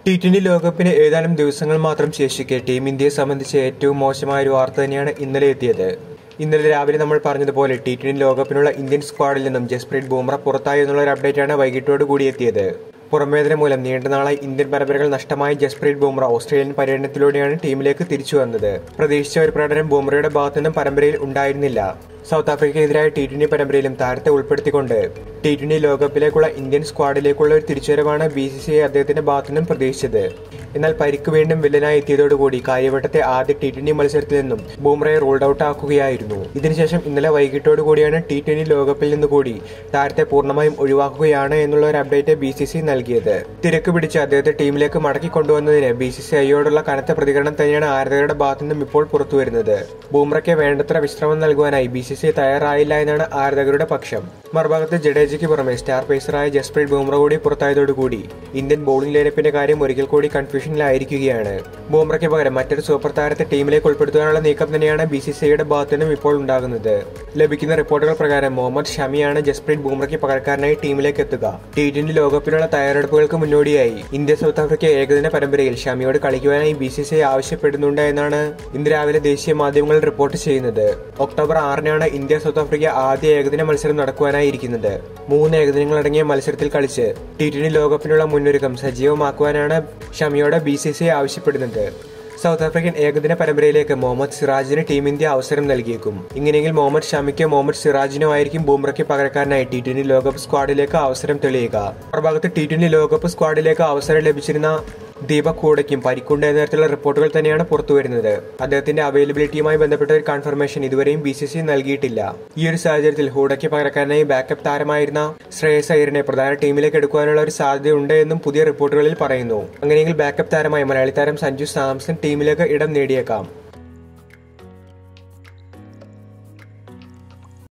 T twenty ലോകകപ്പിന് ഏതാനും ദിവസങ്ങൾ മാത്രം ശേഷിക്കെ ടീം ഇന്ത്യയെ സംബന്ധിച്ച് ഏറ്റവും മോശമായ ഒരു വാർത്ത തന്നെയാണ് ഇന്നലെ എത്തിയത് ഇന്നലെ രാവിലെ നമ്മൾ പറഞ്ഞതുപോലെ ടി ട്വന്റി ലോകകപ്പിനുള്ള ഇന്ത്യൻ സ്ക്വാഡിൽ നിന്നും ജസ്പ്രീത് ബുംറ പുറത്തായി എന്നുള്ള ഒരു അപ്ഡേറ്റാണ് വൈകിട്ടോട് കൂടി എത്തിയത് പുറമേതിന് മൂലം നീണ്ട നാളായി ഇന്ത്യൻ പരമ്പരകൾ നഷ്ടമായ ജസ്പ്രീത് ബുംറ ഓസ്ട്രേലിയൻ പര്യടനത്തിലൂടെയാണ് ടീമിലേക്ക് തിരിച്ചു വന്നത് പ്രതീക്ഷിച്ച ഒരു പ്രകടനം ബുംറയുടെ ഭാഗത്തുനിന്നും പരമ്പരയിൽ ഉണ്ടായിരുന്നില്ല സൗത്ത് ആഫ്രിക്കയ്ക്കെതിരായ ടി ട്വന്റി പരമ്പരയിലും താരത്തെ ഉൾപ്പെടുത്തിക്കൊണ്ട് ടി ട്വന്റി ലോകകപ്പിലേക്കുള്ള ഇന്ത്യൻ സ്ക്വാഡിലേക്കുള്ള ഒരു തിരിച്ചുവരവാണ് ബി സി സി ഐ അദ്ദേഹത്തിന്റെ ഭാഗത്തുനിന്നും പ്രതീക്ഷിച്ചത് എന്നാൽ പരിക്ക് വീണ്ടും വില്ലനായി എത്തിയതോടുകൂടി കാര്യവട്ടത്തെ ആദ്യ ടി ട്വന്റി മത്സരത്തിൽ നിന്നും ബൂംറയെ റൂൾഡ് ഔട്ട് ആക്കുകയായിരുന്നു ഇതിനുശേഷം ഇന്നലെ വൈകിട്ടോടു കൂടിയാണ് ടി ട്വന്റി ലോകകപ്പിൽ നിന്ന് കൂടി താരത്തെ പൂർണ്ണമായും ഒഴിവാക്കുകയാണ് എന്നുള്ള ഒരു അപ്ഡേറ്റ് ബി സി സി നൽകിയത് തിരക്ക് പിടിച്ച് അദ്ദേഹത്തെ ടീമിലേക്ക് മടക്കി കൊണ്ടുവന്നതിന് ബി സി സി ഐയോടുള്ള കനത്ത പ്രതികരണം തന്നെയാണ് ആരാധകരുടെ ഭാഗത്തുനിന്നും ഇപ്പോൾ പുറത്തുവരുന്നത് ബൂംറയ്ക്ക് വേണ്ടത്ര വിശ്രമം നൽകുവാനായി ബി സി സി തയ്യാറായില്ല എന്നാണ് ആരാധകരുടെ പക്ഷം മറുഭാഗത്ത് ജഡേജയ്ക്ക് പുറമെ സ്റ്റാർ പേസറായ ജസ്പ്രീത് ബുംറ കൂടി പുറത്തായതോടുകൂടി ഇന്ത്യൻ ബോളിംഗ് ലൈനപ്പിന്റെ കാര്യം ഒരിക്കൽ കൂടി കൺഫ്യൂഷനിലായിരിക്കുകയാണ് ബുംറയ്ക്ക് പകരം മറ്റൊരു സൂപ്പർ താരത്തെ ടീമിലേക്ക് ഉൾപ്പെടുത്താനുള്ള നീക്കം തന്നെയാണ് ബി സി സിയുടെ ഭാഗത്തു നിന്നും ഇപ്പോൾ ഉണ്ടാകുന്നത് ലഭിക്കുന്ന റിപ്പോർട്ടുകൾ പ്രകാരം മുഹമ്മദ് ഷമിയാണ് ജസ്പ്രീത് ബുംറയ്ക്ക് പകരക്കാരനായി ടീമിലേക്ക് എത്തുക ടി ട്വന്റി ലോകകപ്പിനുള്ള തയ്യാറെടുപ്പുകൾക്ക് മുന്നോടിയായി ഇന്ത്യ സൗത്ത് ആഫ്രിക്ക ഏകദിന പരമ്പരയിൽ ഷമിയോട് കളിക്കുവാനായി ബി സി സി ആവശ്യപ്പെടുന്നുണ്ട് എന്നാണ് ഇന്ന് രാവിലെ ദേശീയ മാധ്യമങ്ങൾ റിപ്പോർട്ട് ചെയ്യുന്നത് ഒക്ടോബർ ആറിനാണ് ഇന്ത്യ സൗത്ത് ആഫ്രിക്ക ആദ്യ ഏകദിന മത്സരം നടക്കുവാനായിരിക്കുന്നത് മൂന്ന് ഏകദിനങ്ങളടങ്ങിയ മത്സരത്തിൽ കളിച്ച് ടി ട്വന്റി ലോകകപ്പിനുള്ള മുന്നൊരുക്കം സജീവമാക്കുവാനാണ് ഷമിയോട് ബി സി സി ആവശ്യപ്പെടുന്നത് സൗത്ത് ആഫ്രിക്കൻ ഏകദിന പരമ്പരയിലേക്ക് മുഹമ്മദ് സിറാജിന് ടീം ഇന്ത്യ അവസരം നൽകിയേക്കും ഇങ്ങനെയെങ്കിൽ മുഹമ്മദ് ഷമിക്കോ മുഹമ്മദ് സിറാജിനോ ആയിരിക്കും ബൂംറയ്ക്ക് പകരക്കാരനായി ടി ട്വന്റി ലോകകപ്പ് സ്ക്വാഡിലേക്ക് അവസരം തെളിയുക മറുഭാഗത്ത് ടി ട്വന്റി ലോകകപ്പ് സ്ക്വാഡിലേക്ക് അവസരം ലഭിച്ചിരുന്ന ദീപക് കൂടയ്ക്കും പരിക്കുണ്ട് എന്ന തരത്തിലുള്ള റിപ്പോർട്ടുകൾ തന്നെയാണ് പുറത്തുവരുന്നത് അദ്ദേഹത്തിന്റെ അവൈലബിലിറ്റിയുമായി ബന്ധപ്പെട്ട ഒരു കൺഫർമേഷൻ ഇതുവരെയും ബി സി സി നൽകിയിട്ടില്ല ഈ ഒരു സാഹചര്യത്തിൽ ഹൂഡയ്ക്ക് പകരക്കാരനായി ബാക്കപ്പ് താരമായിരുന്ന ശ്രേയസ് അയ്യറിനെ പ്രധാന ടീമിലേക്ക് എടുക്കുവാനുള്ള ഒരു സാധ്യതയുണ്ട് എന്നും പുതിയ റിപ്പോർട്ടുകളിൽ പറയുന്നു അങ്ങനെയെങ്കിൽ ബാക്കപ്പ് താരമായി മലയാളി താരം സഞ്ജു സാംസൺ ടീമിലേക്ക് ഇടം നേടിയേക്കാം